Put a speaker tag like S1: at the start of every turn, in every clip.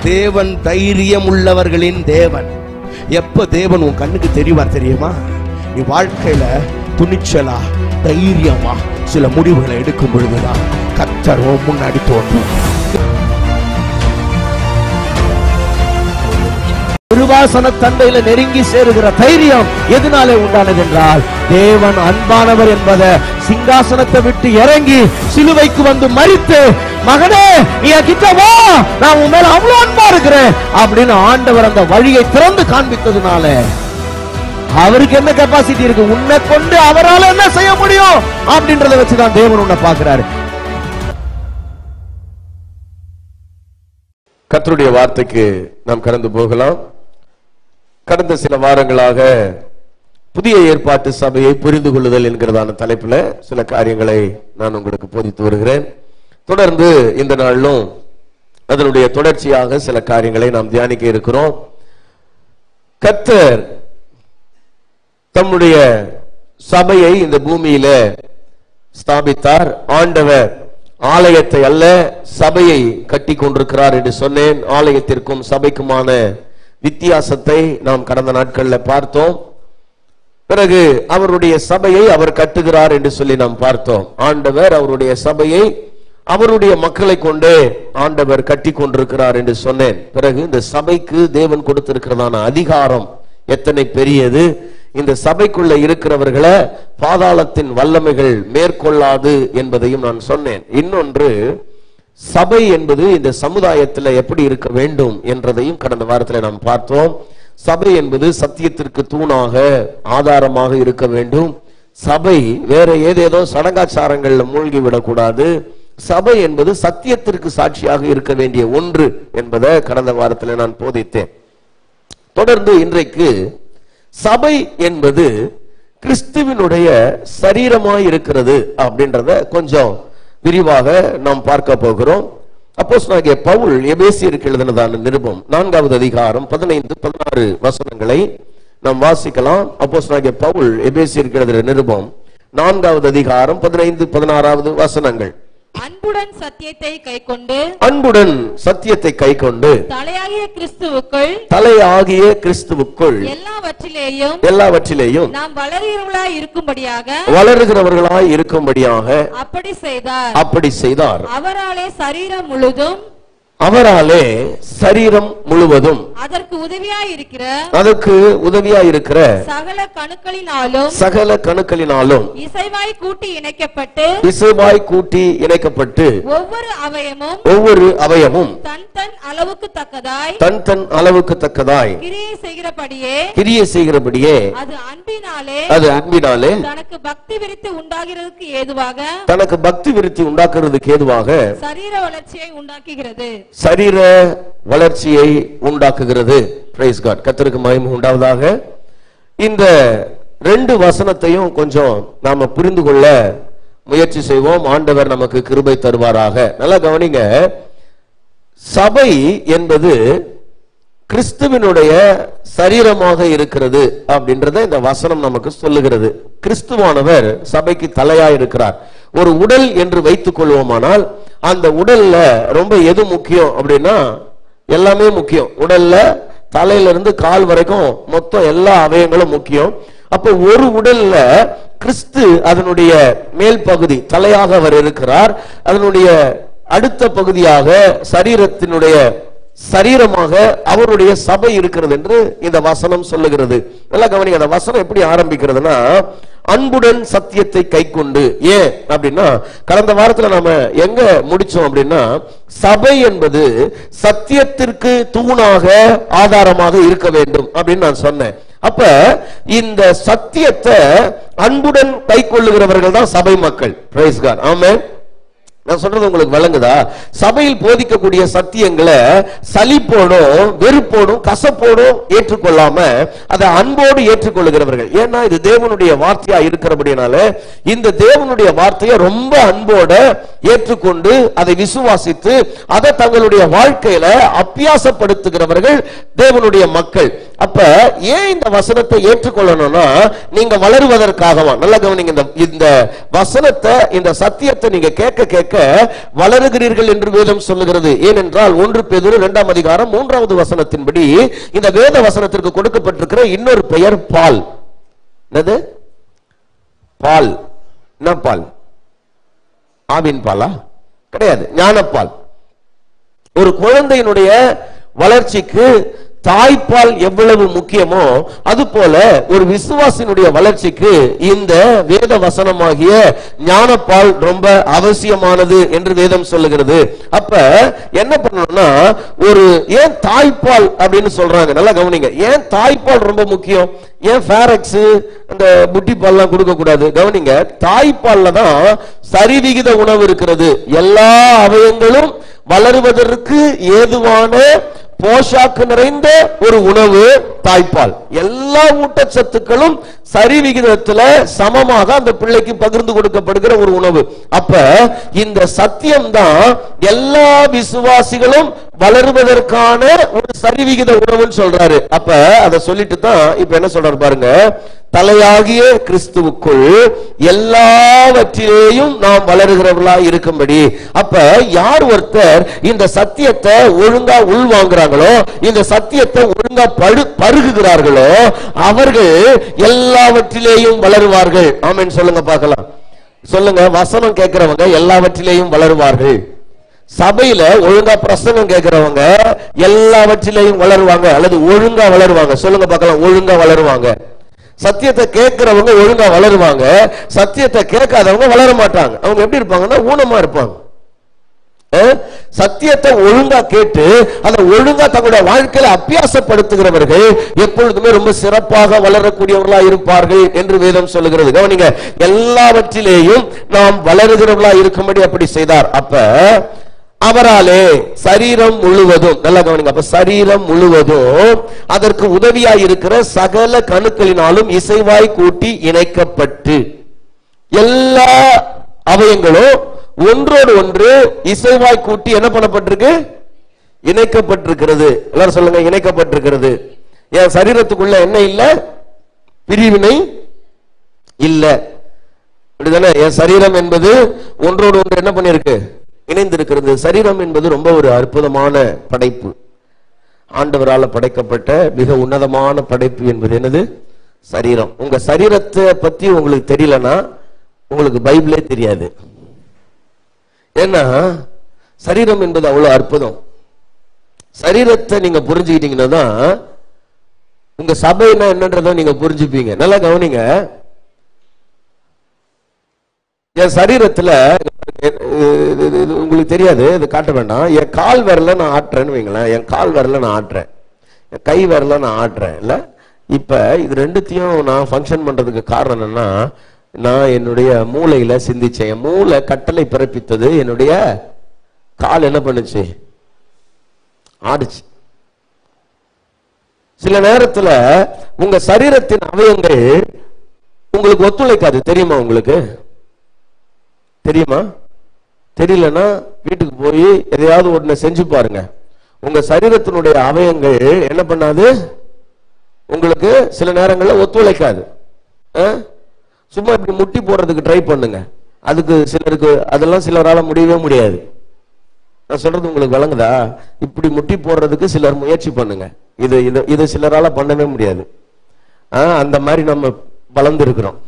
S1: தேவன் தைரியம் உள்ளவர்களின் தேவன் எப்ப தேவன் உன் கண்ணுக்கு தெரிவார் தெரியுமா நீ வாழ்க்கையில துணிச்சலா தைரியமா சில முடிவுகளை எடுக்கும் பொழுதுதான் கத்தர் உன் முன்னாடி தோன்றும்
S2: திருவாசன தந்தையில நெருங்கி சேருகிற தைரியம் எதனாலே உண்டானது என்றால் தேவன் அன்பானவர் என்பதை சிங்காசனத்தை விட்டு இறங்கி சிலுவைக்கு வந்து மறித்து மகனே நீ என் கிட்ட வா நான் உன் மேல அவ்வளவு அன்பா இருக்கிறேன் அப்படின்னு ஆண்டவர் அந்த வழியை திறந்து காண்பித்ததுனால அவருக்கு என்ன கெப்பாசிட்டி இருக்கு உன்னை கொண்டு அவரால் என்ன செய்ய முடியும் அப்படின்றத வச்சுதான் தேவன் உன்னை பார்க்கிறாரு
S3: கர்த்தருடைய வார்த்தைக்கு நாம் கடந்து போகலாம் கடந்த சில வாரங்களாக புதிய ஏற்பாட்டு சபையை புரிந்து கொள்ளுதல் என்கிறதான தலைப்புல சில காரியங்களை நான் உங்களுக்கு போதித்து வருகிறேன் தொடர்ந்து இந்த நாளிலும் அதனுடைய தொடர்ச்சியாக சில காரியங்களை நாம் தியானிக்க இருக்கிறோம் கர்த்தர் தம்முடைய சபையை இந்த பூமியில ஸ்தாபித்தார் ஆண்டவர் ஆலயத்தை அல்ல சபையை கட்டி கொண்டிருக்கிறார் என்று சொன்னேன் ஆலயத்திற்கும் சபைக்குமான வித்தியாசத்தை நாம் கடந்த நாட்களில் பார்த்தோம் பிறகு அவருடைய சபையை அவர் கட்டுகிறார் என்று சொல்லி நாம் பார்த்தோம் ஆண்டவர் அவருடைய சபையை அவருடைய மக்களை கொண்டே ஆண்டவர் கட்டி கொண்டிருக்கிறார் என்று சொன்னேன் பிறகு இந்த சபைக்கு தேவன் கொடுத்திருக்கிறதான அதிகாரம் எத்தனை பெரியது இந்த சபைக்குள்ள இருக்கிறவர்களை பாதாளத்தின் வல்லமைகள் மேற்கொள்ளாது என்பதையும் நான் சொன்னேன் இன்னொன்று சபை என்பது இந்த சமுதாயத்தில் எப்படி இருக்க வேண்டும் என்றதையும் கடந்த வாரத்தில் நாம் பார்த்தோம் சபை என்பது சத்தியத்திற்கு தூணாக ஆதாரமாக இருக்க வேண்டும் சபை வேற ஏதேதோ சடங்காச்சாரங்கள்ல மூழ்கி விடக்கூடாது சபை என்பது சத்தியத்திற்கு சாட்சியாக இருக்க வேண்டிய ஒன்று என்பதை கடந்த வாரத்தில் நான் போதித்தேன் தொடர்ந்து இன்றைக்கு சபை என்பது கிறிஸ்துவினுடைய சரீரமாய் இருக்கிறது அப்படின்றத கொஞ்சம் விரிவாக நாம் பார்க்க போகிறோம் அப்போஸ் நாகிய பவுல் எபேசியருக்கு எழுதினதான நிருபம் நான்காவது அதிகாரம் பதினைந்து பதினாறு வசனங்களை நாம் வாசிக்கலாம் அப்போஸ் நாகிய பவுல் எபேசியருக்கு எழுதுகிற நிருபம் நான்காவது அதிகாரம் பதினைந்து பதினாறாவது வசனங்கள்
S4: அன்புடன் சத்தியத்தை கைக்கொண்டு
S3: அன்புடன் சத்தியத்தை கைக்கொண்டு
S4: தலையாகிய கிறிஸ்துவுக்குள்
S3: தலையாகிய கிறிஸ்துவுக்குள்
S4: எல்லாவற்றிலேயும்
S3: எல்லாவற்றிலேயும்
S4: நாம் வளர்கிறவர்களாய் இருக்கும்படியாக
S3: வளருகிறவர்களாய் இருக்கும்படியாக
S4: அப்படி செய்தார்
S3: அப்படி செய்தார்
S4: அவராலே சரீரம் முழுதும்
S3: அவராலே சரீரம் முழுவதும்
S4: அதற்கு உதவியாய் இருக்கிற
S3: அதற்கு உதவியா இருக்கிற
S4: சகல கணுக்களினாலும்
S3: சகல கணுக்களினாலும்
S4: இசைவாய் கூட்டி இணைக்கப்பட்டு
S3: இசைவாய் கூட்டி இணைக்கப்பட்டு
S4: ஒவ்வொரு அவயமும்
S3: ஒவ்வொரு அவயமும்
S4: தன் தன் அளவுக்கு தக்கதாய்
S3: தன் தன் அளவுக்கு தக்கதாய்
S4: கிரியை செய்கிறபடியே
S3: கிரிய செய்கிறபடியே
S4: அது அன்பினாலே
S3: அது அன்பினாலே
S4: தனக்கு பக்தி விரித்து உண்டாகிறதுக்கு ஏதுவாக
S3: தனக்கு பக்தி விருத்தி உண்டாக்குறதுக்கு ஏதுவாக
S4: சரீர வளர்ச்சியை உண்டாக்குகிறது
S3: சரீர வளர்ச்சியை உண்டாக்குகிறது பிரைஸ் காட் கத்தருக்கு மகிமை உண்டாவதாக இந்த ரெண்டு வசனத்தையும் கொஞ்சம் நாம புரிந்து கொள்ள முயற்சி செய்வோம் ஆண்டவர் நமக்கு கிருபை தருவாராக நல்லா கவனிங்க சபை என்பது கிறிஸ்துவினுடைய சரீரமாக இருக்கிறது அப்படின்றத இந்த வசனம் நமக்கு சொல்லுகிறது கிறிஸ்துவானவர் சபைக்கு தலையா இருக்கிறார் ஒரு உடல் என்று வைத்துக் கொள்வோமானால் அந்த உடல்ல ரொம்ப எது முக்கியம் அப்படின்னா எல்லாமே முக்கியம் உடல்ல தலையில இருந்து கால் வரைக்கும் மொத்தம் எல்லா அவயங்களும் முக்கியம் அப்ப ஒரு உடல்ல கிறிஸ்து அதனுடைய மேல் பகுதி தலையாக அவர் இருக்கிறார் அதனுடைய அடுத்த பகுதியாக சரீரத்தினுடைய சரீரமாக அவருடைய சபை இருக்கிறது என்று இந்த வசனம் சொல்லுகிறது நல்லா கவனிங்க அந்த வசனம் எப்படி ஆரம்பிக்கிறதுனா அன்புடன் சத்தியத்தை கைக்கொண்டு ஏன் அப்படின்னா கடந்த வாரத்துல நாம எங்க முடிச்சோம் அப்படின்னா சபை என்பது சத்தியத்திற்கு தூணாக ஆதாரமாக இருக்க வேண்டும் அப்படின்னு நான் சொன்னேன் அப்ப இந்த சத்தியத்தை அன்புடன் கை கொள்ளுகிறவர்கள் தான் சபை மக்கள் பிரைஸ் காட் ஆமென் நான் சொல்றது உங்களுக்கு விளங்குதா சபையில் போதிக்கக்கூடிய சத்தியங்களை சலிப்போடும் வெறுப்போடும் கசப்போடும் ஏற்றுக்கொள்ளாம அதை அன்போடு ஏற்றுக்கொள்ளுகிறவர்கள் ஏன்னா இது தேவனுடைய வார்த்தையா இருக்கிறபடினால இந்த தேவனுடைய வார்த்தையை ரொம்ப அன்போட ஏற்றுக்கொண்டு அதை விசுவாசித்து அதை தங்களுடைய வாழ்க்கையில அப்பியாசப்படுத்துகிறவர்கள் தேவனுடைய மக்கள் அப்ப ஏன் இந்த வசனத்தை ஏற்றுக்கொள்ளணும்னா நீங்க வளருவதற்காகவா நல்ல கவனிங்க இந்த இந்த வசனத்தை இந்த சத்தியத்தை நீங்க கேட்க கேட்க வளருகிறீர்கள் என்று வேதம் சொல்லுகிறது ஏனென்றால் ஒன்று பேதுரு இரண்டாம் அதிகாரம் மூன்றாவது வசனத்தின்படி இந்த வேத வசனத்திற்கு கொடுக்கப்பட்டிருக்கிற இன்னொரு பெயர் பால் என்னது பால் என்ன பால் ஆவின் பாலா கிடையாது ஞானப்பால் ஒரு குழந்தையினுடைய வளர்ச்சிக்கு தாய்ப்பால் எவ்வளவு முக்கியமோ அதுபோல ஒரு விசுவாசினுடைய வளர்ச்சிக்கு இந்த வேத வசனமாகிய ஞானப்பால் ரொம்ப அவசியமானது என்று வேதம் சொல்லுகிறது அப்ப என்ன பண்ணணும்னா ஒரு ஏன் தாய்ப்பால் அப்படின்னு சொல்றாங்க நல்லா கவனிங்க ஏன் தாய்ப்பால் ரொம்ப முக்கியம் ஏன் ஃபேரக்ஸ் அந்த புட்டி பால்லாம் கொடுக்க கூடாது கவனிங்க தாய்ப்பால்ல தான் சரிவிகித உணவு இருக்கிறது எல்லா அவயங்களும் வளருவதற்கு ஏதுவான போஷாக்கு நிறைந்த ஒரு உணவு தாய்ப்பால் எல்லா ஊட்டச்சத்துக்களும் சரி விகிதத்துல சமமாக அந்த பிள்ளைக்கு பகிர்ந்து கொடுக்கப்படுகிற ஒரு உணவு அப்ப இந்த சத்தியம் தான் எல்லா விசுவாசிகளும் வளருவதற்கான ஒரு சரிவிகித உணவுன்னு சொல்றாரு அப்ப அதை சொல்லிட்டு தான் இப்ப என்ன சொல்றாரு பாருங்க தலையாகிய கிறிஸ்துவுக்குள் எல்லாவற்றிலேயும் நாம் வளருகிறவர்களா இருக்கும்படி அப்ப யார் ஒருத்தர் இந்த சத்தியத்தை ஒழுங்கா உள்வாங்குறாங்களோ இந்த சத்தியத்தை ஒழுங்கா படு பருகுகிறார்களோ அவர்கள் எல்லாவற்றிலேயும் வளருவார்கள் ஆமென் சொல்லுங்க பார்க்கலாம் சொல்லுங்க வசனம் கேட்கிறவங்க எல்லாவற்றிலேயும் வளருவார்கள் சபையில ஒழுங்கா பிரசங்கம் கேட்கிறவங்க எல்லாவற்றிலேயும் வளருவாங்க அல்லது ஒழுங்கா வளருவாங்க சொல்லுங்க பார்க்கலாம் ஒழுங்கா வளருவாங்க சத்தியத்தை கேட்கிறவங்க ஒழுங்கா வளருவாங்க சத்தியத்தை கேட்காதவங்க வளர மாட்டாங்க அவங்க எப்படி இருப்பாங்கன்னா ஊனமா இருப்பாங்க அஹ், சத்தியத்தை ஒழுங்கா கேட்டு அதை ஒழுங்கா தங்களுடைய வாழ்க்கையில அபியாசப்படுத்துகிறவர்கள் எப்பொழுதுமே ரொம்ப சிறப்பாக வளரக்கூடியவர்களா இருப்பார்கள் என்று வேதம் சொல்லுகிறது கவனிங்க எல்லாவற்றிலேயும் நாம் வளருகிறவர்களா இருக்கும்படி அப்படி செய்தார் அப்ப அவராலே சரீரம் முழுவதும் நல்லா கவனிங்க அப்ப சரீரம் முழுவதும் அதற்கு உதவியாய் இருக்கிற சகல கணுக்களினாலும் இசைவாய் கூட்டி இணைக்கப்பட்டு எல்லா அவயங்களும் ஒன்றோடு ஒன்று இசைவாய் கூட்டி என்ன பண்ணப்பட்டிருக்கு இணைக்கப்பட்டிருக்கிறது எல்லாரும் சொல்லுங்க இணைக்கப்பட்டிருக்கிறது என் சரீரத்துக்குள்ள என்ன இல்ல பிரிவினை இல்ல அப்படிதானே என் சரீரம் என்பது ஒன்றோடு ஒன்று என்ன பண்ணிருக்கு இணைந்திருக்கிறது சரீரம் என்பது ரொம்ப ஒரு அற்புதமான படைப்பு ஆண்டவரால படைக்கப்பட்ட மிக உன்னதமான படைப்பு என்பது என்னது சரீரம் உங்க சரீரத்தை பத்தி உங்களுக்கு தெரியலனா உங்களுக்கு பைபிளே தெரியாது ஏன்னா சரீரம் என்பது அவ்வளவு அற்புதம் சரீரத்தை நீங்க புரிஞ்சுக்கிட்டீங்கன்னா தான் உங்க சபைனா என்னன்றதை நீங்க புரிஞ்சுப்பீங்க நல்லா கவனிங்க என் சரீரத்துல இது- இது- இது உங்களுக்கு தெரியாது இது காட்ட வேண்டாம் என் கால் விரல நான் ஆட்டுறேன்னு வைங்களேன் என் கால் விரல நான் ஆட்டுறேன் என் கை விரல நான் ஆட்டுறேன் இல்ல இப்ப இது ரெண்டுத்தையும் நான் ஃபங்க்ஷன் பண்றதுக்கு காரணம் என்னன்னா நான் என்னுடைய மூளையில சிந்திச்சேன் என் மூளை கட்டளை பிறப்பித்தது என்னுடைய கால் என்ன பண்ணுச்சு ஆடுச்சு சில நேரத்துல உங்க சரீரத்தின் அவயங்கள் உங்களுக்கு ஒத்துழைக்காது தெரியுமா உங்களுக்கு தெரியுமா தெரியலன்னா வீட்டுக்கு போய் எதையாவது ஒண்ணு செஞ்சு பாருங்க உங்க சரீரத்தினுடைய அவயங்கள் என்ன பண்ணாது உங்களுக்கு சில நேரங்கள்ல ஒத்துழைக்காது ஆ? சும்மா இப்படி முட்டி போடுறதுக்கு ட்ரை பண்ணுங்க அதுக்கு சிலருக்கு அதெல்லாம் சிலரால முடியவே முடியாது நான் சொல்றது உங்களுக்கு விளங்குதா இப்படி முட்டி போடுறதுக்கு சிலர் முயற்சி பண்ணுங்க இது இது இது சிலரால பண்ணவே முடியாது ஆ, அந்த மாதிரி நம்ம வளர்ந்து இருக்கிறோம்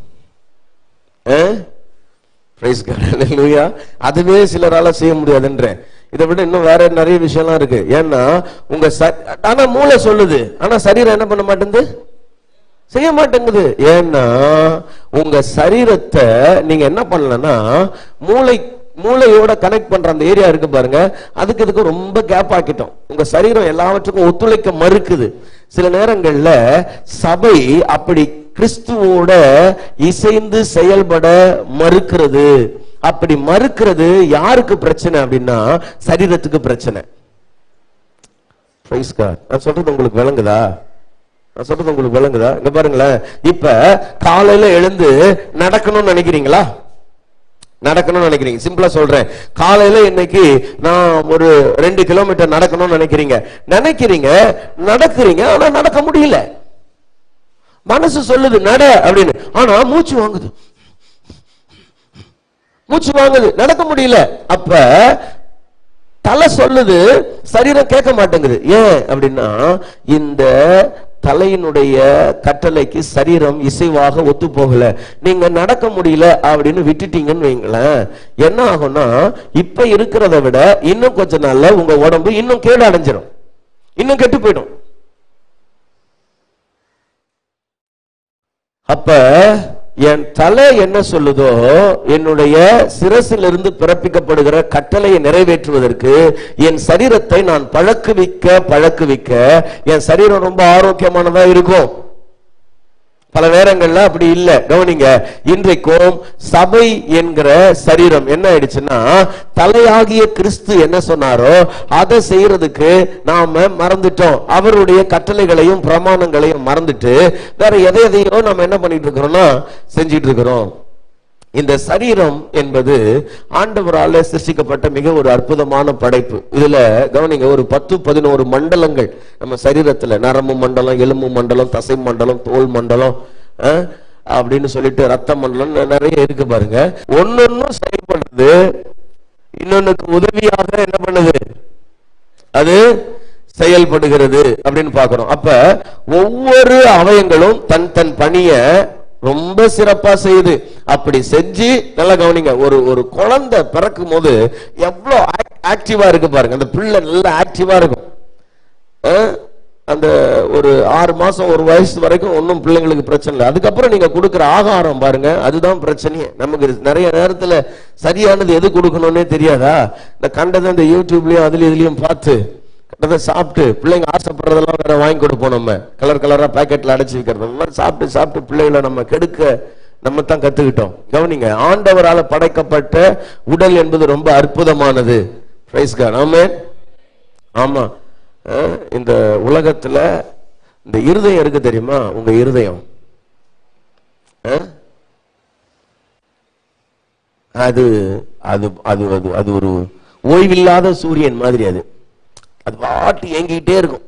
S3: பிரைஸ் ஹalleluya அதுவே சிலரால செய்ய முடியாதுன்றேன் இதை விட இன்னும் வேற நிறைய விஷயம்லாம் இருக்கு ஏன்னா உங்க ச- ஆனா மூளை சொல்லுது ஆனா சரீரம் என்ன பண்ண மாட்டேங்குது செய்ய மாட்டேங்குது ஏன்னா உங்க சரீரத்தை நீங்க என்ன பண்ணலன்னா மூளை மூளையோட கனெக்ட் பண்ற அந்த ஏரியா இருக்கு பாருங்க அதுக்கு இதுக்கு ரொம்ப கேப் ஆக்கிட்டோம் உங்க சரீரம் எல்லாவற்றுக்கும் ஒத்துழைக்க மறுக்குது சில நேரங்கள்ல சபை அப்படி கிறிஸ்துவோட இசைந்து செயல்பட மறுக்கிறது அப்படி மறுக்கிறது யாருக்கு பிரச்சனை அப்படின்னா சரீரத்துக்கு பிரச்சனை Praise God. நான் சொல்றது உங்களுக்கு விளங்குதா நான் சொல்றது உங்களுக்கு விளங்குதா இங்க பாருங்களேன் இப்ப காலையில எழுந்து நடக்கணும்னு நினைக்கிறீங்களா நடக்கணும்னு நினைக்கிறீங்க சிம்பிளா சொல்றேன் காலையில இன்னைக்கு நான் ஒரு ரெண்டு கிலோமீட்டர் நடக்கணும்னு நினைக்கிறீங்க நினைக்கிறீங்க நடக்கிறீங்க ஆனா நடக்க முடியல மனசு சொல்லுது நட அப்படின்னு ஆனா மூச்சு வாங்குது மூச்சு வாங்குது நடக்க முடியல அப்ப தலை சொல்லுது சரீரம் கேட்க மாட்டேங்குது ஏன் அப்படின்னா இந்த தலையினுடைய கட்டளைக்கு சரீரம் இசைவாக ஒத்து போகல நீங்க நடக்க முடியல அப்படின்னு விட்டுட்டீங்கன்னு வைங்களேன் என்ன ஆகும்னா இப்ப இருக்கிறத விட இன்னும் கொஞ்ச நாள்ல உங்க உடம்பு இன்னும் கேடு அடைஞ்சிரும் இன்னும் கெட்டு போயிடும் அப்ப என் தலை என்ன சொல்லுதோ என்னுடைய சிரசிலிருந்து பிறப்பிக்கப்படுகிற கட்டளையை நிறைவேற்றுவதற்கு என் சரீரத்தை நான் பழக்குவிக்க பழக்குவிக்க என் சரீரம் ரொம்ப ஆரோக்கியமானதா இருக்கும் பல நேரங்கள்ல அப்படி இல்ல கவனிங்க இன்றைக்கும் சபை என்கிற சரீரம் என்ன ஆயிடுச்சுன்னா தலையாகிய கிறிஸ்து என்ன சொன்னாரோ அதை செய்யறதுக்கு நாம மறந்துட்டோம் அவருடைய கட்டளைகளையும் பிரமாணங்களையும் மறந்துட்டு வேற எதை எதையோ நம்ம என்ன பண்ணிட்டு இருக்கிறோம்னா செஞ்சிட்டு இருக்கிறோம் இந்த சரீரம் என்பது ஆண்டவரால சிருஷ்டிக்கப்பட்ட மிக ஒரு அற்புதமான படைப்பு இதுல கவனிங்க ஒரு பத்து பதினோரு மண்டலங்கள் நம்ம சரீரத்துல நரம்பு மண்டலம் எலும்பு மண்டலம் தசை மண்டலம் தோல் மண்டலம் அஹ், அப்படின்னு சொல்லிட்டு ரத்த மண்டலம் நிறைய இருக்கு பாருங்க ஒன்னொன்னும் செயல்படுறது இன்னொன்னுக்கு உதவியாக என்ன பண்ணுது அது செயல்படுகிறது அப்படின்னு பார்க்கிறோம் அப்ப ஒவ்வொரு அவயங்களும் தன் தன் பணிய ரொம்ப சிறப்பா செய்யுது அப்படி செஞ்சு நல்லா கவனிங்க ஒரு ஒரு குழந்தை பிறக்கும் போது எவ்வளவு ஆக்டிவா இருக்கு பாருங்க அந்த பிள்ளை நல்லா ஆக்டிவா இருக்கும் அஹ், அந்த ஒரு ஆறு மாசம் ஒரு வயசு வரைக்கும் ஒன்றும் பிள்ளைங்களுக்கு பிரச்சனை இல்லை அதுக்கப்புறம் நீங்க கொடுக்குற ஆகாரம் பாருங்க அதுதான் பிரச்சனையே நமக்கு நிறைய நேரத்துல சரியானது எது கொடுக்கணும்னே தெரியாதா இந்த கண்டதை இந்த யூடியூப்லயும் அதுலயும் இதுலயும் பார்த்து கண்டதை சாப்பிட்டு பிள்ளைங்க ஆசைப்படுறதெல்லாம் வேற வாங்கி கொடுப்போம் நம்ம கலர் கலரா பாக்கெட்ல அடைச்சு வைக்கிறது அந்த மாதிரி சாப்பிட்டு சாப்பிட்டு பிள்ளைகளை நம்ம கெடுக்க நம்ம தான் கத்துக்கிட்டோம் கவனிங்க ஆண்டவரால படைக்கப்பட்ட உடல் என்பது ரொம்ப அற்புதமானது பிரைஸ் காட் ஆமென் ஆமா அஹ், இந்த உலகத்துல இந்த இருதயம் இருக்கு தெரியுமா உங்க இருதயம் அஹ்? அது அது அது அது அது ஒரு ஓய்வில்லாத சூரியன் மாதிரி அது அது பாட்டு இயங்கிக்கிட்டே இருக்கும்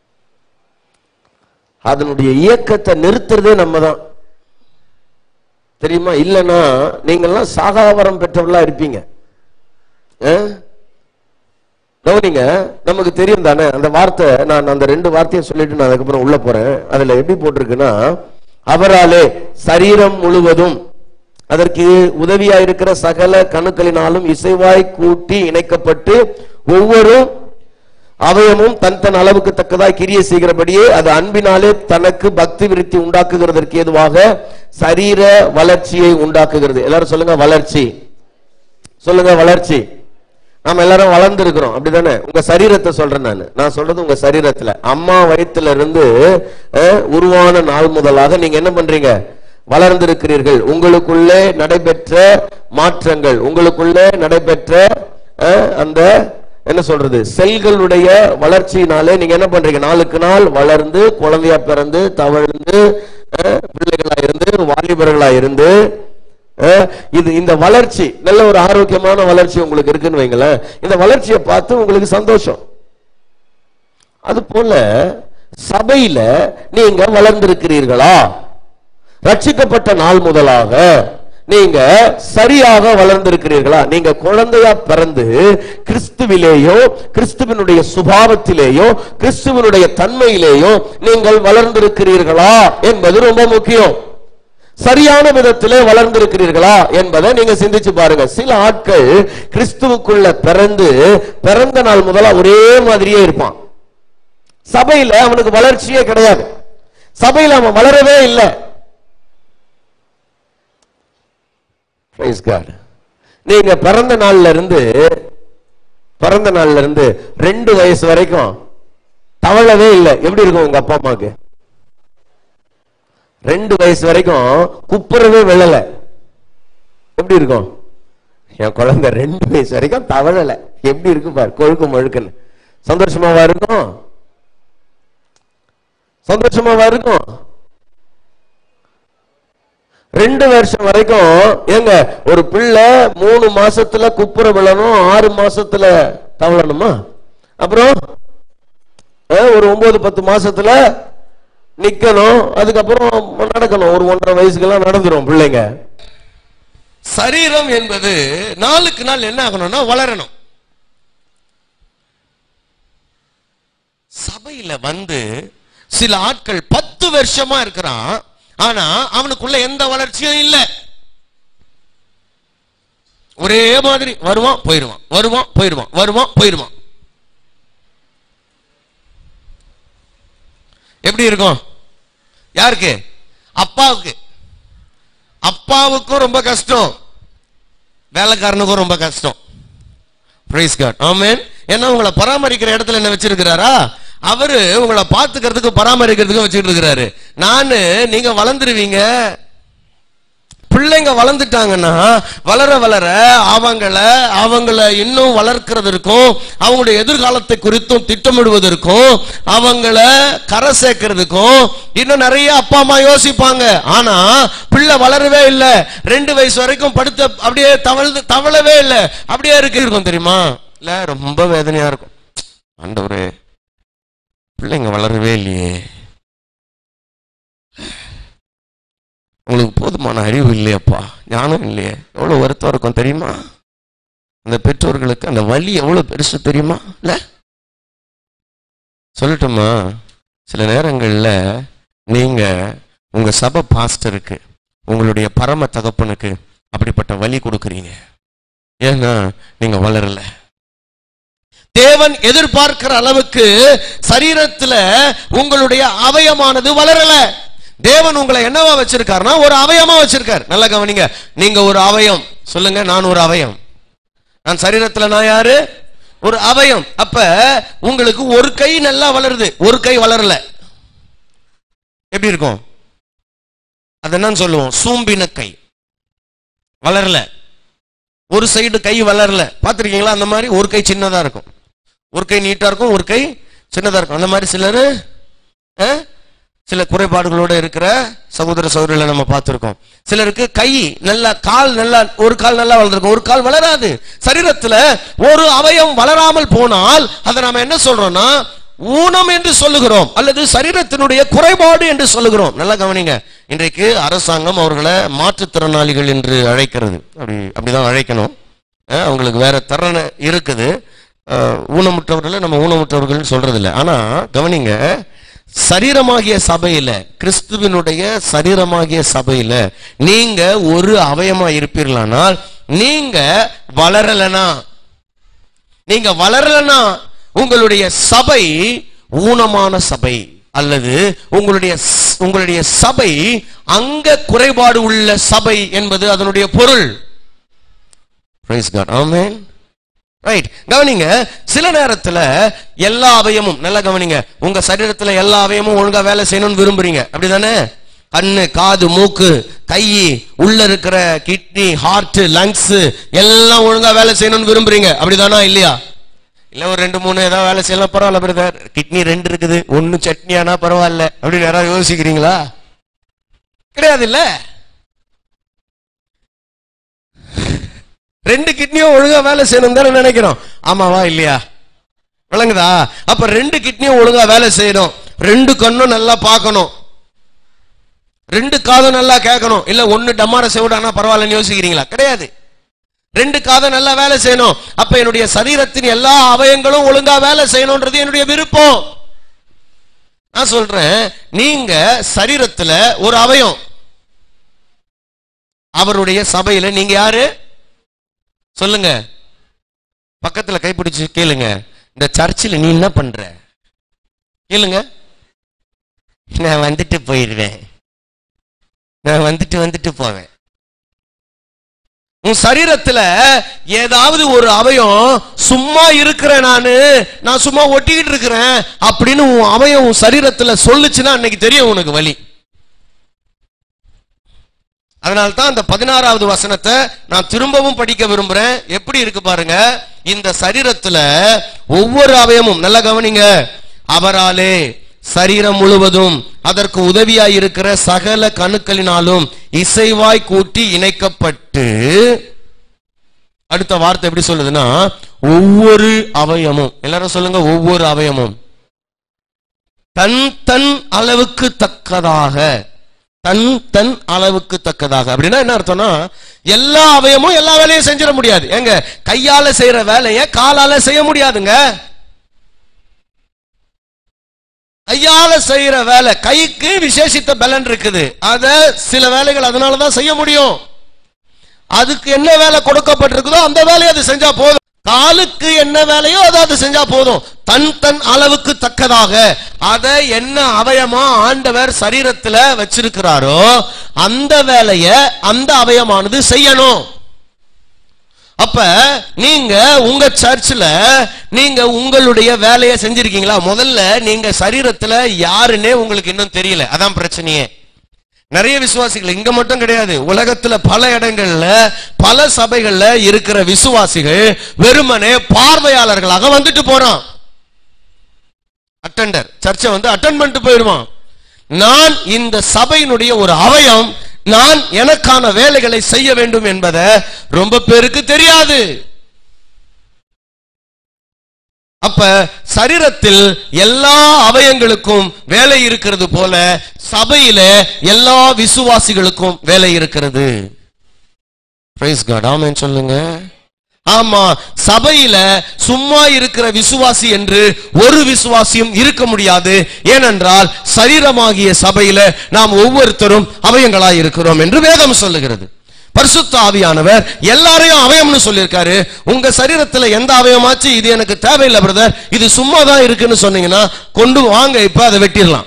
S3: அதனுடைய இயக்கத்தை நிறுத்துறதே நம்ம தான் தெரியுமா இல்லைன்னா நீங்கெல்லாம் சாகாவரம் பெற்றவர்களா இருப்பீங்க அஹ்? கவனிங்க நமக்கு தெரியும் தானே அந்த வார்த்தை நான் அந்த ரெண்டு வார்த்தையை சொல்லிட்டு நான் அதுக்கப்புறம் உள்ள போறேன் அதுல எப்படி போட்டிருக்குன்னா அவராலே சரீரம் முழுவதும் அதற்கு உதவியா இருக்கிற சகல கணுக்களினாலும் இசைவாய் கூட்டி இணைக்கப்பட்டு ஒவ்வொரு அவயமும் தன் தன் அளவுக்கு தக்கதாய் கிரிய செய்கிறபடியே அது அன்பினாலே தனக்கு பக்தி விருத்தி உண்டாக்குகிறதற்கு ஏதுவாக சரீர வளர்ச்சியை உண்டாக்குகிறது எல்லாரும் சொல்லுங்க வளர்ச்சி சொல்லுங்க வளர்ச்சி நாம எல்லாரும் வளர்ந்து இருக்கிறோம் அப்படிதானே உங்க சரீரத்தை சொல்றேன் நான் நான் சொல்றது உங்க சரீரத்துல அம்மா வயித்துல இருந்து அஹ், உருவான நாள் முதலாக நீங்க என்ன பண்றீங்க வளர்ந்திருக்கிறீர்கள் உங்களுக்குள்ளே நடைபெற்ற மாற்றங்கள் உங்களுக்குள்ளே நடைபெற்ற அஹ், அந்த என்ன சொல்றது செல்களுடைய வளர்ச்சியினாலே நீங்க என்ன பண்றீங்க நாளுக்கு நாள் வளர்ந்து குழந்தையா பிறந்து தவழ்ந்து அஹ், பிள்ளைகளா இருந்து வாலிபர்களா இருந்து அஹ், இது இந்த வளர்ச்சி நல்ல ஒரு ஆரோக்கியமான வளர்ச்சி உங்களுக்கு இருக்குன்னு வைங்களேன் இந்த வளர்ச்சியை பார்த்து உங்களுக்கு சந்தோஷம் அது போல சபையில நீங்க வளர்ந்திருக்கிறீர்களா ரட்சிக்கப்பட்ட நாள் முதலாக நீங்க சரியாக வளர்ந்திருக்கிறீர்களா நீங்க குழந்தையா பிறந்து கிறிஸ்துவிலேயோ கிறிஸ்துவனுடைய சுபாவத்திலேயோ கிறிஸ்துவனுடைய தன்மையிலேயோ நீங்கள் வளர்ந்திருக்கிறீர்களா என்பது ரொம்ப முக்கியம் சரியான விதத்திலே வளர்ந்திருக்கிறீர்களா என்பதை நீங்க சிந்திச்சு பாருங்க சில ஆட்கள் கிறிஸ்துவுக்குள்ள பிறந்து பிறந்த நாள் முதலா ஒரே மாதிரியே இருப்பான் சபையில அவனுக்கு வளர்ச்சியே கிடையாது சபையில அவன் வளரவே இல்லை Praise God. நீங்க பிறந்த நாள்ல இருந்து பிறந்த நாள்ல இருந்து ரெண்டு வயசு வரைக்கும் தவழவே இல்லை எப்படி இருக்கும் உங்க அப்பா அம்மாக்கு ரெண்டு வயசு வரைக்கும் குப்புறவே விழல எப்படி இருக்கும் என் குழந்தை ரெண்டு வயசு வரைக்கும் தவழல எப்படி இருக்கு பாரு கொழுக்கு மழுக்குன்னு சந்தோஷமாவா இருக்கும் சந்தோஷமாவா இருக்கும் ரெண்டு வருஷம் வரைக்கும் ஏங்க ஒரு பிள்ளை மூணு மாசத்துல குப்புற விழணும் ஆறு மாசத்துல தவழணுமா அப்புறம் அஹ், ஒரு ஒன்பது பத்து மாசத்துல நிக்கணும் அதுக்கப்புறம் நடக்கணும் ஒரு ஒன்றரை வயசுக்கெல்லாம் நடந்துரும் பிள்ளைங்க சரீரம் என்பது நாளுக்கு நாள் என்ன ஆகணும்னா வளரணும் சபையில வந்து சில ஆட்கள் பத்து வருஷமா இருக்கிறான் ஆனா அவனுக்குள்ள எந்த வளர்ச்சியும் இல்ல ஒரே மாதிரி வருவான் போயிடுவான் வருவான் போயிடுவான் வருவான் போயிடுவான் எப்படி இருக்கும் யாருக்கு அப்பாவுக்கு அப்பாவுக்கும் ரொம்ப கஷ்டம் வேலைக்காரனுக்கும் ரொம்ப கஷ்டம் பிரைஸ் காட் ஆமென் ஏன்னா உங்களை பராமரிக்கிற இடத்துல என்ன வச்சிருக்கிறாரா அவரு உங்களை பாத்துக்கிறதுக்கு பராமரிக்கிறதுக்கு வச்சுட்டு இருக்கிறாரு நானு நீங்க வளர்ந்துருவீங்க பிள்ளைங்க வளர்ந்துட்டாங்கன்னா வளர வளர அவங்கள அவங்கள இன்னும் வளர்க்கிறதற்கும் அவங்களுடைய எதிர்காலத்தை குறித்தும் திட்டமிடுவதற்கும் அவங்கள கரை சேர்க்கிறதுக்கும் இன்னும் நிறைய அப்பா அம்மா யோசிப்பாங்க ஆனா பிள்ளை வளரவே இல்லை ரெண்டு வயசு வரைக்கும் படுத்த அப்படியே தவழ்ந்து தவளவே இல்லை அப்படியே இருக்கு இருக்கும் தெரியுமா இல்ல ரொம்ப வேதனையா இருக்கும் ஆண்டவரே பிள்ளைங்க வளரவே இல்லையே உங்களுக்கு போதுமான அறிவு இல்லையப்பா ஞானம் இல்லையே எவ்வளவு வருத்தம் இருக்கும் தெரியுமா அந்த பெற்றோர்களுக்கு அந்த வலி எவ்வளவு பெருசு தெரியுமா இல்ல சொல்லட்டுமா சில நேரங்கள்ல நீங்க உங்க சபை பாஸ்டருக்கு உங்களுடைய பரம தகப்பனுக்கு அப்படிப்பட்ட வலி கொடுக்குறீங்க ஏன்னா நீங்க வளரல தேவன் எதிர்பார்க்கிற அளவுக்கு சரீரத்துல உங்களுடைய அவயமானது வளரல தேவன் உங்களை என்னவா வச்சிருக்காருன்னா ஒரு அவயமா வச்சிருக்காரு நல்லா கவனிங்க நீங்க ஒரு அவயம் சொல்லுங்க நான் ஒரு அவயம் நான் சரீரத்துல நான் யாரு ஒரு அவயம் அப்ப உங்களுக்கு ஒரு கை நல்லா வளருது ஒரு கை வளரல எப்படி இருக்கும் அது என்னன்னு சொல்லுவோம் சூம்பின கை வளரல ஒரு சைடு கை வளரல பாத்திருக்கீங்களா அந்த மாதிரி ஒரு கை சின்னதா இருக்கும் ஒரு கை நீட்டா இருக்கும் ஒரு கை சின்னதா இருக்கும் அந்த மாதிரி சிலர் சில குறைபாடுகளோட இருக்கிற சகோதர சகோதரிகளை நம்ம பார்த்திருக்கோம் சிலருக்கு கை நல்லா கால் நல்லா ஒரு கால் நல்லா வளர்ந்துருக்கும் ஒரு கால் வளராது சரீரத்துல ஒரு அவயம் வளராமல் போனால் அதை நாம என்ன சொல்றோம்னா ஊனம் என்று சொல்லுகிறோம் அல்லது சரீரத்தினுடைய குறைபாடு என்று சொல்லுகிறோம் நல்லா கவனிங்க இன்றைக்கு அரசாங்கம் அவர்களை மாற்றுத்திறனாளிகள் என்று அழைக்கிறது அப்படி அப்படிதான் அழைக்கணும் அஹ் அவங்களுக்கு வேற திறனை இருக்குது அஹ் ஊனமுற்றவர்களை நம்ம ஊனமுற்றவர்கள் சொல்றது இல்லை ஆனா கவனிங்க சரீரமாகிய சபையில கிறிஸ்துவினுடைய சரீரமாகிய சபையில நீங்க ஒரு அவயமா இருப்பீர்களானால் நீங்க வளரலனா நீங்க வளரலனா உங்களுடைய சபை ஊனமான சபை அல்லது உங்களுடைய ஸ்- உங்களுடைய சபை அங்க குறைபாடு உள்ள சபை என்பது அதனுடைய பொருள் Praise God. Amen. ரைட் கவனிங்க சில நேரத்துல எல்லா அவயமும் நல்லா கவனிங்க உங்க சரீரத்துல எல்லா அவயமும் ஒழுங்கா வேலை செய்யணும்னு விரும்புறீங்க அப்படிதானே கண்ணு காது மூக்கு கை உள்ள இருக்கிற கிட்னி ஹார்ட் லங்ஸ் எல்லாம் ஒழுங்கா வேலை செய்யணும்னு விரும்புறீங்க அப்படிதானா இல்லையா இல்ல ஒரு ரெண்டு மூணு ஏதாவது வேலை செய்யலாம் பரவாயில்ல பிரதர் கிட்னி ரெண்டு இருக்குது ஒன்னு சட்னி ஆனா பரவாயில்ல அப்படின்னு யாராவது யோசிக்கிறீங்களா கிடையாது இல்ல ரெண்டு கிட்னியும் ஒழுங்கா வேலை செய்யணும் தானே நினைக்கிறோம் ஆமாவா இல்லையா விளங்குதா அப்ப ரெண்டு கிட்னியும் ஒழுங்கா வேலை செய்யணும் ரெண்டு கண்ணும் நல்லா பார்க்கணும் ரெண்டு காதும் நல்லா கேட்கணும் இல்ல ஒண்ணு டமார செவிடானா பரவாயில்லன்னு யோசிக்கிறீங்களா கிடையாது ரெண்டு காதும் நல்லா வேலை செய்யணும் அப்ப என்னுடைய சரீரத்தின் எல்லா அவயங்களும் ஒழுங்கா வேலை செய்யணும்ன்றது என்னுடைய விருப்பம் நான் சொல்றேன் நீங்க சரீரத்துல ஒரு அவயம் அவருடைய சபையில நீங்க யாரு சொல்லுங்க பக்கத்துல கைப்பிடிச்சு கேளுங்க இந்த சர்ச்சில் நீ என்ன பண்ற கேளுங்க நான் வந்துட்டு போயிடுவேன் நான் வந்துட்டு வந்துட்டு போவேன் உன் சரீரத்துல ஏதாவது ஒரு அவயம் சும்மா இருக்கிறேன் நானு நான் சும்மா ஒட்டிக்கிட்டு இருக்கிறேன் அப்படின்னு உன் அவயம் உன் சரீரத்துல சொல்லுச்சுன்னா அன்னைக்கு தெரியும் உனக்கு வலி அதனால தான் அந்த பதினாறாவது வசனத்தை நான் திரும்பவும் படிக்க விரும்புறேன் எப்படி இருக்கு பாருங்க இந்த சரீரத்துல ஒவ்வொரு அவயமும் நல்லா கவனிங்க அவராலே சரீரம் முழுவதும் அதற்கு உதவியாய் இருக்கிற சகல கணுக்களினாலும் இசைவாய் கூட்டி இணைக்கப்பட்டு அடுத்த வார்த்தை எப்படி சொல்லுதுன்னா ஒவ்வொரு அவயமும் எல்லாரும் சொல்லுங்க ஒவ்வொரு அவயமும் தன் தன் அளவுக்கு தக்கதாக தன் தன் அளவுக்கு தக்கதாக அப்படின்னா என்ன அர்த்தம்னா எல்லா அவயமும் எல்லா வேலையும் செஞ்சிட முடியாது எங்க கையால செய்யற வேலையை காலால செய்ய முடியாதுங்க கையால செய்யற வேலை கைக்கு விசேஷித்த பலன் இருக்குது அத சில வேலைகள் அதனாலதான் செய்ய முடியும் அதுக்கு என்ன வேலை கொடுக்கப்பட்டிருக்குதோ அந்த வேலையை அது செஞ்சா போதும் காலுக்கு என்ன வேலையோ அதை அது செஞ்சா போதும் தன் தன் அளவுக்கு தக்கதாக அதை என்ன அவயமா ஆண்டவர் சரீரத்துல வச்சிருக்கிறாரோ அந்த வேலைய அந்த அவயமானது செய்யணும் அப்ப நீங்க உங்க சர்ச்சில் நீங்க உங்களுடைய வேலையை செஞ்சிருக்கீங்களா முதல்ல நீங்க சரீரத்துல யாருன்னே உங்களுக்கு இன்னும் தெரியல அதான் பிரச்சனையே நிறைய விசுவாசிகள் இங்க மட்டும் கிடையாது உலகத்துல பல இடங்கள்ல பல சபைகள்ல இருக்கிற விசுவாசிகள் வெறுமனே பார்வையாளர்களாக வந்துட்டு போறான் அட்டெண்டர் சர்ச்சை வந்து அட்டன் பண்ணிட்டு போயிடுவான் நான் இந்த சபையினுடைய ஒரு அவயம் நான் எனக்கான வேலைகளை செய்ய வேண்டும் என்பதை ரொம்ப பேருக்கு தெரியாது அப்ப சரீரத்தில் எல்லா அவயங்களுக்கும் வேலை இருக்கிறது போல சபையில எல்லா விசுவாசிகளுக்கும் வேலை இருக்கிறது பிரைஸ் காட் ஆமென் சொல்லுங்க ஆமா சபையில சும்மா இருக்கிற விசுவாசி என்று ஒரு விசுவாசியும் இருக்க முடியாது ஏனென்றால் சரீரமாகிய சபையில நாம் ஒவ்வொருத்தரும் அவயங்களாய் இருக்கிறோம் என்று வேதம் சொல்லுகிறது பரிசுத்த ஆவியானவர் எல்லாரையும் அவயம்னு சொல்லியிருக்காரு உங்க சரீரத்துல எந்த அவயமாச்சு இது எனக்கு தேவையில்லை பிரதர் இது சும்மா தான் இருக்குன்னு சொன்னீங்கன்னா கொண்டு வாங்க இப்ப அதை வெட்டிடலாம்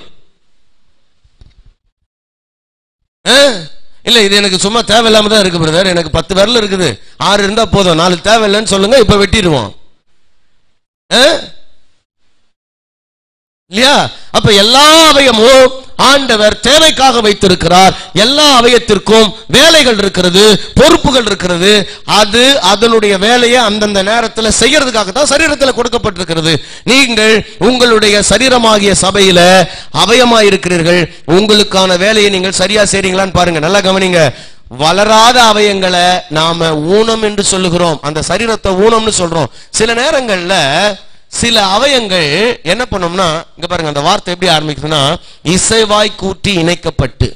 S3: ஆ? இல்ல இது எனக்கு சும்மா தேவையில்லாம தான் இருக்கு பிரதர் எனக்கு பத்து விரல் இருக்குது ஆறு இருந்தா போதும் நாலு தேவையில்லைன்னு சொல்லுங்க இப்ப வெட்டிடுவோம் ஆ? இல்லையா அப்ப எல்லா அவயமும் ஆண்டவர் தேவைக்காக வைத்திருக்கிறார் எல்லா அவயத்திற்கும் வேலைகள் இருக்கிறது பொறுப்புகள் இருக்கிறது அது அதனுடைய வேலையை அந்தந்த நேரத்துல செய்யறதுக்காக தான் சரீரத்துல கொடுக்கப்பட்டிருக்கிறது நீங்கள் உங்களுடைய சரீரமாகிய சபையில அவயமாயிருக்கிறீர்கள் உங்களுக்கான வேலையை நீங்கள் சரியா செய்றீங்களான்னு பாருங்க நல்லா கவனிங்க வளராத அவயங்களை நாம ஊனம் என்று சொல்லுகிறோம் அந்த சரீரத்தை ஊனம்னு சொல்றோம் சில நேரங்கள்ல சில அவயங்கள் என்ன பண்ணும்னா இங்க பாருங்க அந்த வார்த்தை எப்படி ஆரம்பிக்குதுன்னா இசைவாய் கூட்டி இணைக்கப்பட்டு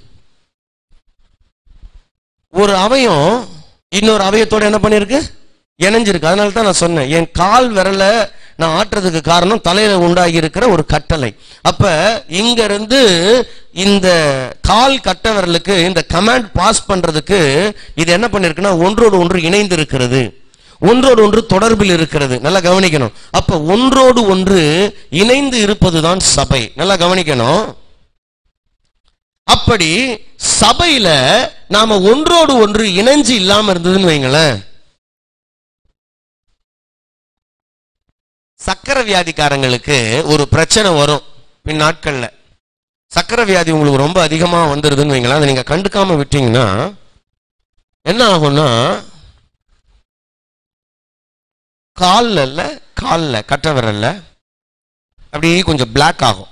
S3: ஒரு அவயம் இன்னொரு அவயத்தோட என்ன பண்ணிருக்கு இணைஞ்சிருக்கு அதனால தான் நான் சொன்னேன் என் கால் விரல நான் ஆட்டுறதுக்கு காரணம் தலையில உண்டாகி இருக்கிற ஒரு கட்டளை அப்ப இங்க இருந்து இந்த கால் கட்ட விரலுக்கு இந்த கமாண்ட் பாஸ் பண்றதுக்கு இது என்ன பண்ணிருக்குன்னா ஒன்றோடு ஒன்று இணைந்து இருக்கிறது ஒன்றோடு ஒன்று தொடர்பில் இருக்கிறது நல்லா கவனிக்கணும் அப்ப ஒன்றோடு ஒன்று இணைந்து இருப்பதுதான் சபை நல்லா கவனிக்கணும் அப்படி சபையில நாம ஒன்றோடு ஒன்று இணைஞ்சு இல்லாம இருந்ததுன்னு வைங்களேன் சக்கரை வியாதிக்காரங்களுக்கு ஒரு பிரச்சனை வரும் பின் நாட்கள்ல சக்கரை வியாதி உங்களுக்கு ரொம்ப அதிகமா வந்துருதுன்னு வைங்களேன் அதை நீங்க கண்டுக்காம விட்டீங்கன்னா என்ன ஆகும்னா கால்ல இல்ல கால்ல கட்ட விரல்ல அப்படியே கொஞ்சம் பிளாக் ஆகும்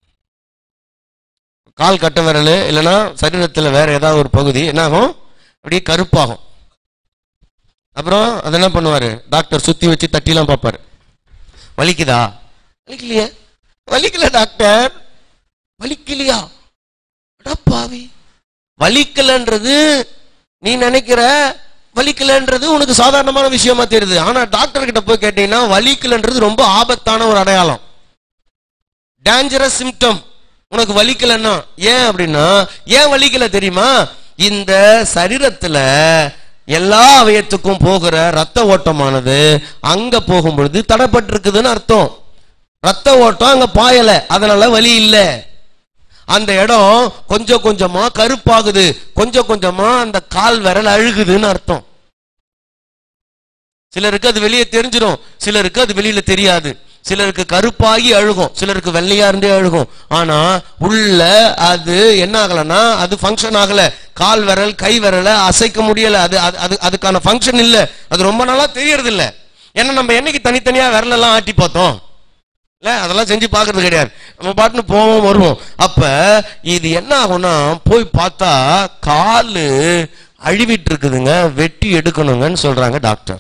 S3: கால் கட்ட விரல் இல்லைன்னா சரீரத்தில் வேற ஏதாவது ஒரு பகுதி என்ன ஆகும் அப்படியே கருப்பாகும் அப்புறம் அது என்ன பண்ணுவாரு டாக்டர் சுத்தி வச்சு தட்டிலாம் பார்ப்பாரு வலிக்குதா வலிக்கலையே வலிக்கல டாக்டர் வலிக்கலையா அடப்பாவி வலிக்கலன்றது நீ நினைக்கிற வலிக்கலன்றது உனக்கு சாதாரணமான விஷயமா தெரியுது ஆனா டாக்டர் கிட்ட போய் கேட்டீங்கன்னா வலிக்கலன்றது ரொம்ப ஆபத்தான ஒரு அடையாளம் டேஞ்சரஸ் சிம்டம் உனக்கு வலிக்கலன்னா ஏன் அப்படின்னா ஏன் வலிக்கல தெரியுமா இந்த சரீரத்துல எல்லா அவயத்துக்கும் போகிற ரத்த ஓட்டமானது அங்க போகும்பொழுது தடைப்பட்டிருக்குதுன்னு அர்த்தம் ரத்த ஓட்டம் அங்க பாயல அதனால வலி இல்ல அந்த இடம் கொஞ்சம் கொஞ்சமா கருப்பாகுது கொஞ்சம் கொஞ்சமா அந்த கால் விரல் அழுகுதுன்னு அர்த்தம் சிலருக்கு அது வெளியே தெரிஞ்சிடும் சிலருக்கு அது வெளியில தெரியாது சிலருக்கு கருப்பாகி அழுகும் சிலருக்கு வெள்ளையா இருந்தே அழுகும் ஆனா உள்ள அது என்ன ஆகலன்னா அது ஃபங்க்ஷன் ஆகல கால் விரல் கை விரல அசைக்க முடியல அது அது- அது அதுக்கான ஃபங்க்ஷன் இல்ல அது ரொம்ப நாளா தெரியறது இல்ல ஏன்னா நம்ம என்னைக்கு தனித்தனியா விரலெல்லாம் ஆட்டி பார்த்தோம் இல்ல அதெல்லாம் செஞ்சு பார்க்கறது கிடையாது நம்ம பாட்டுன்னு போவோம் வருவோம் அப்ப இது என்ன ஆகும்னா போய் பார்த்தா காலு அழிவிட்டு இருக்குதுங்க வெட்டி எடுக்கணுங்கன்னு சொல்றாங்க டாக்டர்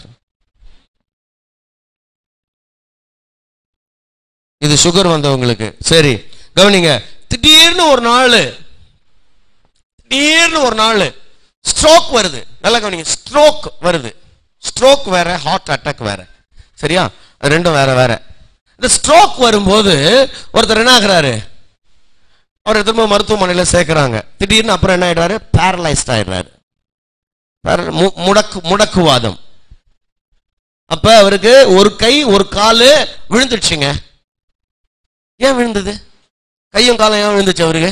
S3: இது சுகர் வந்தவங்களுக்கு சரி கவனிங்க திடீர்னு ஒரு நாள் திடீர்னு ஒரு நாள் ஸ்ட்ரோக் வருது நல்லா கவனிங்க ஸ்ட்ரோக் வருது ஸ்ட்ரோக் வேற ஹார்ட் அட்டாக் வேற சரியா அது ரெண்டும் வேற வேற இந்த ஸ்ட்ரோக் வரும்போது ஒருத்தர் என்ன ஆகுறாரு அவரை திரும்ப மருத்துவமனையில் சேர்க்குறாங்க திடீர்னு அப்புறம் என்ன ஆயிடுறாரு பேரலைஸ்ட் ஆயிடுறாரு Paral- மு- முடக்கு முடக்குவாதம் அப்ப அவருக்கு ஒரு கை ஒரு காலு விழுந்துடுச்சுங்க ஏன் விழுந்தது கையும் காலம் ஏன் விழுந்துச்சு அவருக்கு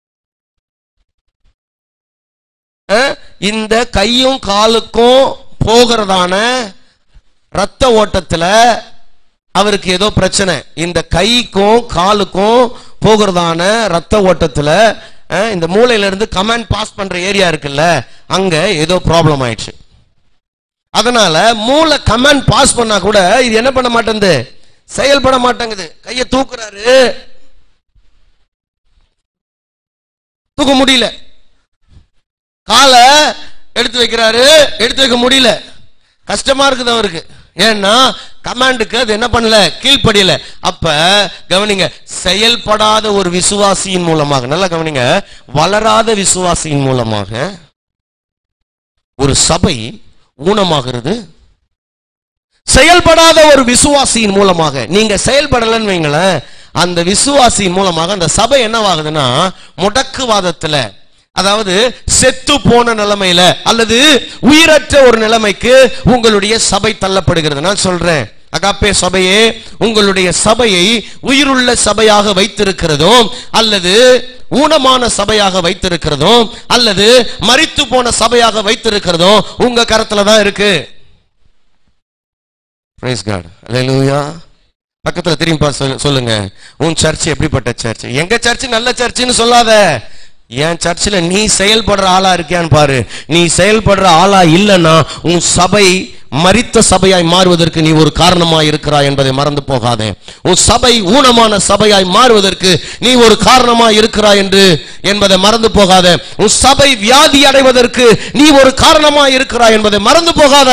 S3: அஹ், இந்த கையும் காலுக்கும் போகிறதான ரத்த ஓட்டத்துல அவருக்கு ஏதோ பிரச்சனை இந்த கைக்கும் காலுக்கும் போகிறதான ரத்த ஓட்டத்துல அஹ், இந்த மூளையில இருந்து கமாண்ட் பாஸ் பண்ற ஏரியா இருக்குல்ல அங்க ஏதோ ப்ராப்ளம் ஆயிடுச்சு அதனால மூளை கமாண்ட் பாஸ் பண்ணா கூட இது என்ன பண்ண மாட்டேங்குது செயல்பட மாட்டேங்குது கையை தூக்குறாரு தூக்க முடியல காலை எடுத்து வைக்கிறாரு எடுத்து வைக்க முடியல கஷ்டமா இருக்குது அவருக்கு ஏன்னா கமாண்டுக்கு அது என்ன பண்ணல கீழ்ப்படியல அப்ப கவனிங்க செயல்படாத ஒரு விசுவாசியின் மூலமாக நல்லா கவனிங்க வளராத விசுவாசியின் மூலமாக ஒரு சபை ஊனமாகிறது செயல்படாத ஒரு விசுவாசியின் மூலமாக நீங்க செயல்படலன்னு வைங்களேன் அந்த விசுவாசியின் மூலமாக அந்த சபை என்னவாகுதுன்னா முடக்குவாதத்துல அதாவது செத்து போன நிலைமையில அல்லது உயிரற்ற ஒரு நிலைமைக்கு உங்களுடைய சபை தள்ளப்படுகிறது நான் சொல்றேன் அகாப்பே சபையே உங்களுடைய சபையை உயிருள்ள சபையாக வைத்திருக்கிறதும் அல்லது ஊனமான சபையாக வைத்திருக்கிறதும் அல்லது மரித்து போன சபையாக வைத்திருக்கிறதும் உங்க கரத்துல தான் இருக்கு பிரைஸ் காட் அல்லேலூயா பக்கத்துல திரும்பி பார்த்து சொல்லு- சொல்லுங்க உன் சர்ச் எப்படிப்பட்ட சர்ச் எங்க சர்ச் நல்ல சர்ச்சுன்னு சொல்லாத என் சர்ச்சில் நீ செயல்படுற ஆளா இருக்கியான்னு பாரு நீ செயல்படுற ஆளா இல்லைன்னா உன் சபை மரித்த சபையாய் மாறுவதற்கு நீ ஒரு காரணமாய் இருக்கிறாய் என்பதை மறந்து போகாதே உன் சபை ஊனமான சபையாய் மாறுவதற்கு நீ ஒரு காரணமாய் இருக்கிறாய் என்று என்பதை மறந்து போகாதே உன் சபை வியாதி அடைவதற்கு நீ ஒரு காரணமாய் இருக்கிறாய் என்பதை மறந்து போகாத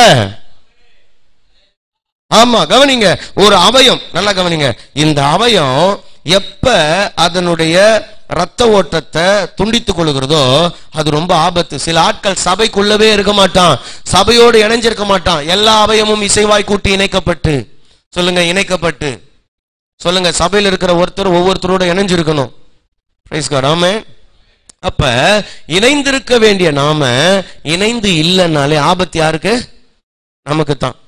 S3: ஆமா கவனிங்க ஒரு அவயம் நல்லா கவனிங்க இந்த அவயம் எப்ப அதனுடைய ரத்த ஓட்டத்தை துண்டித்துக் கொள்கிறதோ அது ரொம்ப ஆபத்து சில ஆட்கள் சபைக்குள்ளவே இருக்க மாட்டான் சபையோடு இணைஞ்சிருக்க மாட்டான் எல்லா அவயமும் இசைவாய் கூட்டி இணைக்கப்பட்டு சொல்லுங்க இணைக்கப்பட்டு சொல்லுங்க சபையில் இருக்கிற ஒருத்தர் ஒவ்வொருத்தரோட இணைஞ்சிருக்கணும் Praise God. Amen. அப்ப இணைந்திருக்க வேண்டிய நாம இணைந்து இல்லைன்னாலே ஆபத்து யாருக்கு நமக்கு தான்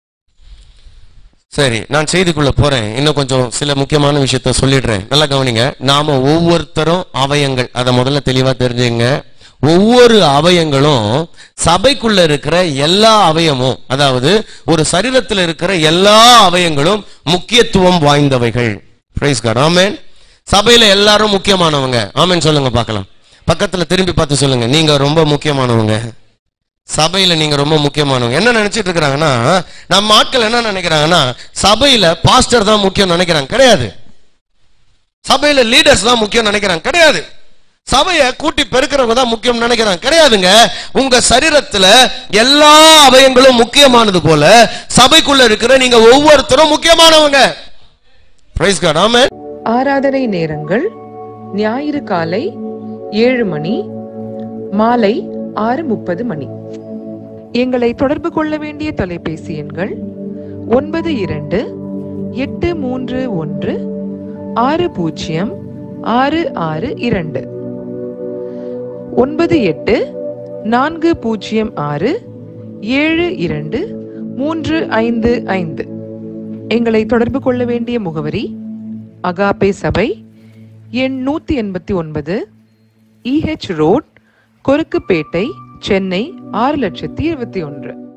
S3: சரி நான் செய்திக்குள்ள போறேன் இன்னும் கொஞ்சம் சில முக்கியமான விஷயத்த சொல்லிடுறேன் நல்லா கவனிங்க நாம ஒவ்வொருத்தரும் அவயங்கள் அதை முதல்ல தெளிவா தெரிஞ்சுங்க ஒவ்வொரு அவயங்களும் சபைக்குள்ள இருக்கிற எல்லா அவயமும் அதாவது ஒரு சரீரத்தில் இருக்கிற எல்லா அவயங்களும் முக்கியத்துவம் வாய்ந்தவைகள் பிரைஸ் காட் ஆமென் சபையில எல்லாரும் முக்கியமானவங்க ஆமென் சொல்லுங்க பார்க்கலாம் பக்கத்துல திரும்பி பார்த்து சொல்லுங்க நீங்க ரொம்ப முக்கியமானவங்க சபையில நீங்க ரொம்ப முக்கியமானவங்க என்ன நினைச்சிட்டு இருக்கிறாங்கன்னா நம்ம ஆட்கள் என்ன நினைக்கிறாங்கன்னா சபையில பாஸ்டர் தான் முக்கியம் நினைக்கிறாங்க கிடையாது சபையில லீடர்ஸ் தான் முக்கியம் நினைக்கிறாங்க கிடையாது சபையை கூட்டி பெருக்கிறவங்க தான் முக்கியம் நினைக்கிறாங்க கிடையாதுங்க உங்க சரீரத்துல எல்லா அவயங்களும் முக்கியமானது போல சபைக்குள்ள இருக்கிற நீங்க ஒவ்வொருத்தரும் முக்கியமானவங்க பிரைஸ் காட் ஆமென்
S5: ஆராதனை நேரங்கள் ஞாயிறு காலை ஏழு மணி மாலை ஆறு முப்பது மணி எங்களை தொடர்பு கொள்ள வேண்டிய தொலைபேசி எண்கள் ஒன்பது இரண்டு எட்டு மூன்று ஒன்று ஆறு பூஜ்ஜியம் ஆறு ஆறு இரண்டு ஒன்பது எட்டு நான்கு பூஜ்ஜியம் ஆறு ஏழு இரண்டு மூன்று ஐந்து ஐந்து எங்களை தொடர்பு கொள்ள வேண்டிய முகவரி அகாபே சபை எண் நூத்தி எண்பத்தி ஒன்பது இஹெச் ரோட் கொருக்குப்பேட்டை சென்னை ஆறு லட்சத்தி இருபத்தி ஒன்று